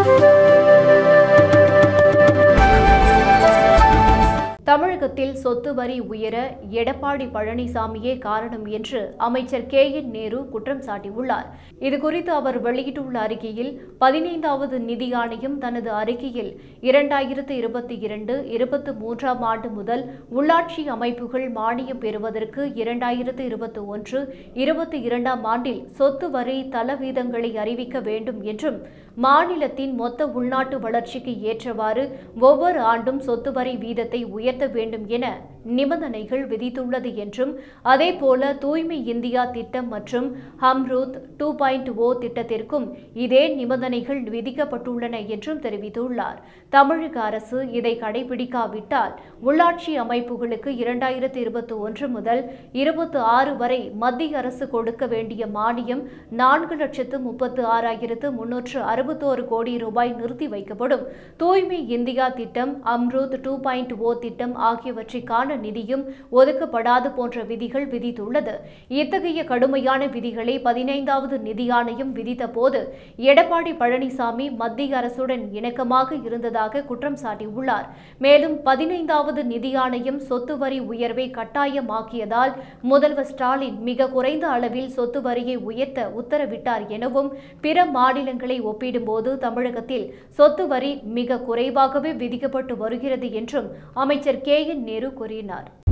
தமிழகத்தில் சொத்து வரி உயர எடப்பாடி பழனிசாமியே காரணம் என்று அமைச்சர் கே என் நேரு குற்றம் சாட்டியுள்ளார் இதுகுறித்து அவர் வெளியிட்டுள்ள அறிக்கையில் பதினைந்தாவது நிதி ஆணையம் தனது அறிக்கையில் இரண்டாயிரத்து இருபத்தி இரண்டு இருபத்தி மூன்றாம் ஆண்டு முதல் உள்ளாட்சி அமைப்புகள் மானியம் பெறுவதற்கு இரண்டாயிரத்து இருபத்தி ஒன்று இருபத்தி இரண்டாம் ஆண்டில் சொத்து வரி தல வீதங்களை அறிவிக்க வேண்டும் என்றும் மாநிலத்தின் மொத்த உள்நாட்டு வளர்ச்சிக்கு ஏற்றவாறு ஒவ்வொரு ஆண்டும் சொத்து வரி வீதத்தை உயர்த்த வேண்டும் என நிபந்தனைகள் விதித்துள்ளது என்றும் அதேபோல தூய்மை இந்தியா திட்டம் மற்றும் ஹம்ரூத் டூ பாயிண்ட் ஓ திட்டத்திற்கும் இதே நிபந்தனைகள் விதிக்கப்பட்டுள்ளன என்றும் தெரிவித்துள்ளார் தமிழக அரசு இதை கடைபிடிக்காவிட்டால் உள்ளாட்சி அமைப்புகளுக்கு இரண்டாயிரத்தி இருபத்தி ஒன்று முதல் இருபத்தி ஆறு வரை மத்திய அரசு கொடுக்க வேண்டிய மானியம் நான்கு லட்சத்து முப்பத்து ஆறாயிரத்து முன்னூற்று அறுபத்தோரு கோடி ரூபாய் நிறுத்தி வைக்கப்படும் தூய்மை இந்தியா திட்டம் அம்ருத் டூ பாயிண்ட் ஓ திட்டம் ஆகியவற்றிற்கான நிதியும் ஒதுக்கப்படாது போன்ற விதிகள் விதித்துள்ளது இத்தகைய கடுமையான விதிகளை பதினைந்தாவது நிதி ஆணையம் விதித்த போது எடப்பாடி பழனிசாமி மத்திய அரசுடன் இணக்கமாக இருந்ததாக குற்றம் சாட்டியுள்ளார் மேலும் பதினைந்தாவது நிதி ஆணையம் சொத்து வரி உயர்வை கட்டாயமாக்கியதால் முதல்வர் ஸ்டாலின் மிக குறைந்த அளவில் சொத்து வரியை உயர்த்த உத்தரவிட்டார் எனவும் பிற மாநிலங்களை ஒப்பிடும்போது தமிழகத்தில் சொத்து வரி மிக குறைவாகவே விதிக்கப்பட்டு வருகிறது என்றும் அமைச்சர் கே என் நேரு கூறினார்